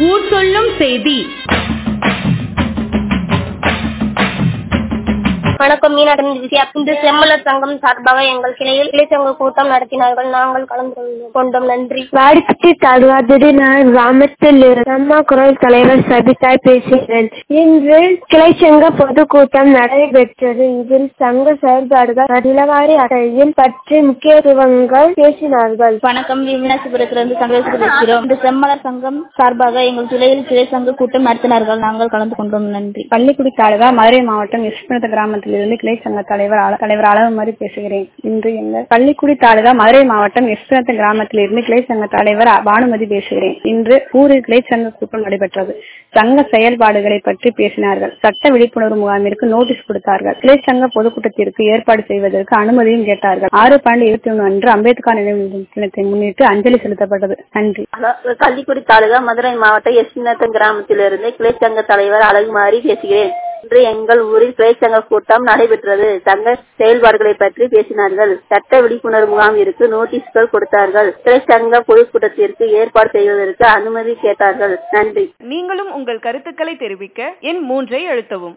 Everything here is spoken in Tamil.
ஊர் சொல்லும் செய்தி வணக்கம் மீனாட்சி விஜயா இன்று செம்மலர் சங்கம் சார்பாக எங்கள் கிளையில் கிளைச்சங்க கூட்டம் நடத்தினார்கள் நாங்கள் கலந்து கொண்டோம் நன்றி வாடிப்பட்டி தாழ்வாதிரி நான் கிராமத்தில் அம்மா குரல் தலைவர் சபிதாய் பேசுகிறேன் இன்று கிளைச்சங்க பொதுக்கூட்டம் நடைபெற்றது இதில் சங்க செயல்பாடுகள் நிலவாரி அறையில் பற்றி முக்கியத்துவங்கள் பேசினார்கள் வணக்கம் விமனாசிபுரத்திலிருந்து சங்கவேசு பேசுகிறோம் இந்த செம்மலர் சங்கம் சார்பாக எங்கள் கிளையில் கிளை சங்க கூட்டம் நடத்தினார்கள் நாங்கள் கலந்து கொண்டோம் நன்றி பள்ளிக்குடி தாலுகா மதுரை மாவட்டம் எஸ்பினத்த கிராமத்திலிருந்து கிளை சங்க தலைவர் அள- தலைவர் அளவுமாரி பேசுகிறேன் இன்று எங்கள் பள்ளிக்குடி தாலுகா மதுரை மாவட்டம் எஸ்பினத்த கிராமத்திலிருந்து கிளை சங்க தலைவர் அ- பானுமதி பேசுகிறேன் இன்று ஊரில் கிளை சங்க கூட்டம் நடைபெற்றது சங்க செயல்பாடுகளை பற்றி பேசினார்கள் சட்ட விழிப்புணர்வு முகாமிற்கு நோட்டீஸ் கொடுத்தார்கள் கிளை சங்க பொதுக்கூட்டத்திற்கு ஏற்பாடு செய்வதற்கு அனுமதியும் கேட்டார்கள் ஆறு பன்னெண்டு இருபத்தி ஒன்று அன்று அம்பேத்கர் நினைவு தினத்தை முன்னிட்டு அஞ்சலி செலுத்தப்பட்டது நன்றி கள்ளிக்குடி தாலுகா மதுரை மாவட்டம் எஸ்நத்தம் கிராமத்திலிருந்து கிளைச்சங்க தலைவர் அழகுமாறி பேசுகிறேன் இன்று எங்கள் ஊரில் கிளைச்சங்க கூட்டம் நடைபெற்றது சங்க செயல்பாடுகளை பற்றி பேசினார்கள் சட்ட விழிப்புணர்வு முகாமிற்கு நோட்டீஸ்கள் கொடுத்தார்கள் கிளைச்சங்க பொதுக்கூட்டத்திற்கு ஏற்பாடு செய்வதற்கு அனுமதி கேட்டார்கள் நன்றி நீங்களும் உங்கள் கருத்துக்களை தெரிவிக்க எண் மூன்றை அழுத்தவும்